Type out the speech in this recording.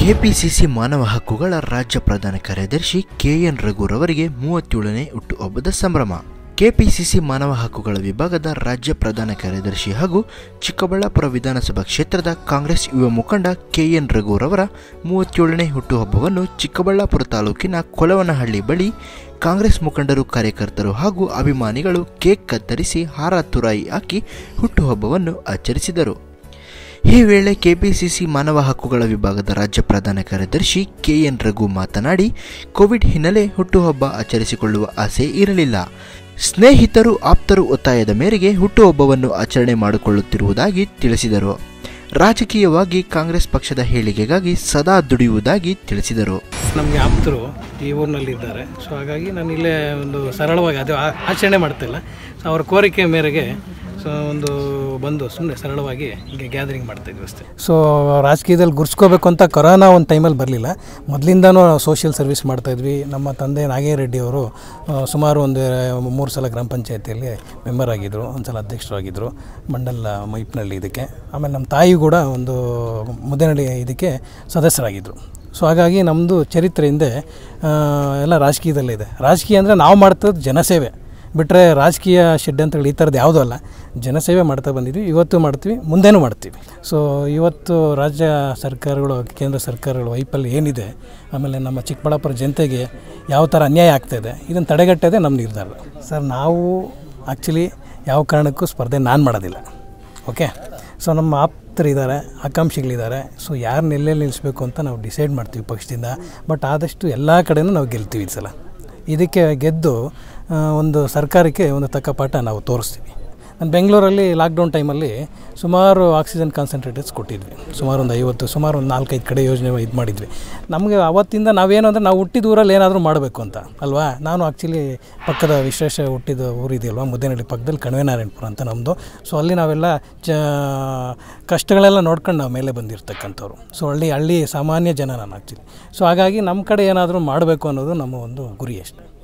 KPCC ಮಾನವ ಹಕ್ಕುಗಳ ರಾಜ್ಯ ಪ್ರಧಾನ ಕಾರ್ಯದರ್ಶಿ ಕೆಎನ್ ರಘುರವರಿಗೆ ಮೂವತ್ತೇಳನೇ ಹುಟ್ಟುಹಬ್ಬದ ಸಂಭ್ರಮ ಕೆಪಿಸಿಸಿ ಮಾನವ ಹಕ್ಕುಗಳ ವಿಭಾಗದ ರಾಜ್ಯ ಪ್ರಧಾನ ಕಾರ್ಯದರ್ಶಿ ಹಾಗೂ ಚಿಕ್ಕಬಳ್ಳಾಪುರ ವಿಧಾನಸಭಾ ಕ್ಷೇತ್ರದ ಕಾಂಗ್ರೆಸ್ ಯುವ ಮುಖಂಡ ಕೆಎನ್ ರಘುರವರ ಮೂವತ್ತೇಳನೇ ಹುಟ್ಟುಹಬ್ಬವನ್ನು ಚಿಕ್ಕಬಳ್ಳಾಪುರ ತಾಲೂಕಿನ ಕೊಲವನಹಳ್ಳಿ ಬಳಿ ಕಾಂಗ್ರೆಸ್ ಮುಖಂಡರು ಕಾರ್ಯಕರ್ತರು ಹಾಗೂ ಅಭಿಮಾನಿಗಳು ಕೇಕ್ ಕತ್ತರಿಸಿ ಹಾರ ತುರಾಯಿ ಹಾಕಿ ಹುಟ್ಟುಹಬ್ಬವನ್ನು ಆಚರಿಸಿದರು ಈ ವೇಳೆ ಕೆಪಿಸಿಸಿ ಮಾನವ ಹಕ್ಕುಗಳ ವಿಭಾಗದ ರಾಜ್ಯ ಪ್ರಧಾನ ಕಾರ್ಯದರ್ಶಿ ಕೆಎನ್ ರಘು ಮಾತನಾಡಿ ಕೋವಿಡ್ ಹಿನ್ನೆಲೆ ಹುಟ್ಟುಹಬ್ಬ ಆಚರಿಸಿಕೊಳ್ಳುವ ಆಸೆ ಇರಲಿಲ್ಲ ಸ್ನೇಹಿತರು ಆಪ್ತರು ಒತ್ತಾಯದ ಮೇರೆಗೆ ಹುಟ್ಟುಹಬ್ಬವನ್ನು ಆಚರಣೆ ಮಾಡಿಕೊಳ್ಳುತ್ತಿರುವುದಾಗಿ ತಿಳಿಸಿದರು ರಾಜಕೀಯವಾಗಿ ಕಾಂಗ್ರೆಸ್ ಪಕ್ಷದ ಹೇಳಿಕೆಗಾಗಿ ಸದಾ ದುಡಿಯುವುದಾಗಿ ತಿಳಿಸಿದರು ನಮಗೆ ಆಪ್ತರು ಈ ಊರಿನಲ್ಲಿದ್ದಾರೆ ಸೊ ಹಾಗಾಗಿ ನಾನು ಇಲ್ಲೇ ಒಂದು ಸರಳವಾಗಿ ಅದು ಆ- ಆಚರಣೆ ಮಾಡ್ತಿಲ್ಲ ಸೊ ಅವರ ಕೋರಿಕೆ ಮೇರೆಗೆ ಸೊ ಒಂದು ಬಂದು ಸುಮ್ಮನೆ ಸರಳವಾಗಿ ಹೀಗೆ ಗ್ಯಾದರಿಂಗ್ ಮಾಡ್ತಾಯಿದ್ವಿ ಅಷ್ಟೇ ಸೊ ರಾಜಕೀಯದಲ್ಲಿ ಗುರ್ಸ್ಕೋಬೇಕು ಅಂತ ಕೊರೋನಾ ಒಂದು ಟೈಮಲ್ಲಿ ಬರಲಿಲ್ಲ ಮೊದಲಿಂದನೂ ಸೋಷಿಯಲ್ ಸರ್ವಿಸ್ ಮಾಡ್ತಾಯಿದ್ವಿ ನಮ್ಮ ತಂದೆ ನಾಗೇರೆಡ್ಡಿ ಅವರು ಆ, ಸುಮಾರು ಒಂದು ಮೂರು ಸಲ ಗ್ರಾಮ ಪಂಚಾಯತಿಯಲ್ಲಿ ಮೆಂಬರ್ ಆಗಿದ್ದರು ಒಂದು ಸಲ ಅಧ್ಯಕ್ಷರಾಗಿದ್ದರು ಮಂಡಲ ಮೈಪ್ನಳ್ಳಿ ಇದಕ್ಕೆ ಆಮೇಲೆ ನಮ್ಮ ತಾಯಿ ಕೂಡ ಒಂದು ಮುದ್ದೇನಹಳ್ಳಿ ಇದಕ್ಕೆ ಸದಸ್ಯರಾಗಿದ್ದರು ಸೊ ಹಾಗಾಗಿ ನಮ್ಮದು ಚರಿತ್ರೆ ಹಿಂದೆ ಆ, ಎಲ್ಲ ರಾಜಕೀಯದಲ್ಲೇ ಇದೆ ರಾಜಕೀಯ ಅಂದರೆ ನಾವು ಮಾಡ್ತದ್ದು ಜನಸೇವೆ ಬಿಟ್ಟರೆ ರಾಜಕೀಯ ಷಡ್ಯಂತ್ರಗಳು ಈ ಥರದ್ದು ಯಾವುದೂ ಅಲ್ಲ ಜನಸೇವೆ ಮಾಡ್ತಾ ಬಂದಿದ್ವಿ ಇವತ್ತು ಮಾಡ್ತೀವಿ ಮುಂದೆನೂ ಮಾಡ್ತೀವಿ ಸೊ ಇವತ್ತು ರಾಜ್ಯ ಸರ್ಕಾರಗಳು ಕೇಂದ್ರ ಸರ್ಕಾರಗಳು ವೈಫಲ್ಯ ಏನಿದೆ ಆಮೇಲೆ ನಮ್ಮ ಚಿಕ್ಕಬಳ್ಳಾಪುರ ಜನತೆಗೆ ಯಾವ ಥರ ಅನ್ಯಾಯ ಆಗ್ತಾಯಿದೆ ಇದನ್ನು ತಡೆಗಟ್ಟೋದೇ ನಮ್ಮ ನಿರ್ಧಾರ ಸರ್ ನಾವು ಆ್ಯಕ್ಚುಲಿ ಯಾವ ಕಾರಣಕ್ಕೂ ಸ್ಪರ್ಧೆ ನಾನು ಮಾಡೋದಿಲ್ಲ ಓಕೆ ಸೊ ನಮ್ಮ ಆಪ್ತರಿದ್ದಾರೆ ಆಕಾಂಕ್ಷಿಗಳಿದ್ದಾರೆ ಸೊ ಯಾರನ್ನ ಎಲ್ಲೆಲ್ಲಿ ನಿಲ್ಲಿಸ್ಬೇಕು ಅಂತ ನಾವು ಡಿಸೈಡ್ ಮಾಡ್ತೀವಿ ಪಕ್ಷದಿಂದ ಬಟ್ ಆದಷ್ಟು ಎಲ್ಲ ಕಡೆನೂ ನಾವು ಗೆಲ್ತೀವಿ ಈ ಸಲ ಇದಕ್ಕೆ ಗೆದ್ದು ಆ, ಒಂದು ಸರ್ಕಾರಕ್ಕೆ ಒಂದು ತಕ್ಕ ಪಾಠ ನಾವು ತೋರಿಸ್ತೀವಿ ನಾನು ಬೆಂಗಳೂರಲ್ಲಿ ಲಾಕ್ಡೌನ್ ಟೈಮಲ್ಲಿ ಸುಮಾರು ಆಕ್ಸಿಜನ್ ಕಾನ್ಸಂಟ್ರೇಟರ್ಸ್ ಕೊಟ್ಟಿದ್ವಿ ಸುಮಾರು ಒಂದು ಐವತ್ತು ಸುಮಾರು ಒಂದು ನಾಲ್ಕೈದು ಕಡೆ ಯೋಜನೆ ಇದು ಮಾಡಿದ್ವಿ ನಮಗೆ ಅವತ್ತಿಂದ ನಾವೇನು ಅಂದರೆ ನಾವು ಹುಟ್ಟಿದ ಊರಲ್ಲಿ ಏನಾದರೂ ಮಾಡಬೇಕು ಅಂತ ಅಲ್ವಾ ನಾನು ಆ್ಯಕ್ಚುಲಿ ಪಕ್ಕದ ವಿಶೇಷ ಹುಟ್ಟಿದ ಊರಿದೆಯಲ್ವಾ ಮುದ್ದೇನಹಳ್ಳಿ ಪಕ್ಕದಲ್ಲಿ ಕಣಿವೆನಾರಾಯಣಪುರ ಅಂತ ನಮ್ಮದು ಸೊ ಅಲ್ಲಿ ನಾವೆಲ್ಲ ಚ ಕಷ್ಟಗಳೆಲ್ಲ ನೋಡ್ಕೊಂಡು ನಾವು ಮೇಲೆ ಬಂದಿರ್ತಕ್ಕಂಥವ್ರು ಸೊ ಹಳ್ಳಿ ಹಳ್ಳಿ ಸಾಮಾನ್ಯ ಜನ ನಾನು ಆ್ಯಕ್ಚುಲಿ ಸೊ ಹಾಗಾಗಿ ನಮ್ಮ ಕಡೆ ಏನಾದರೂ ಮಾಡಬೇಕು ಅನ್ನೋದು ನಮ್ಮ ಒಂದು ಗುರಿ ಅಷ್ಟೇ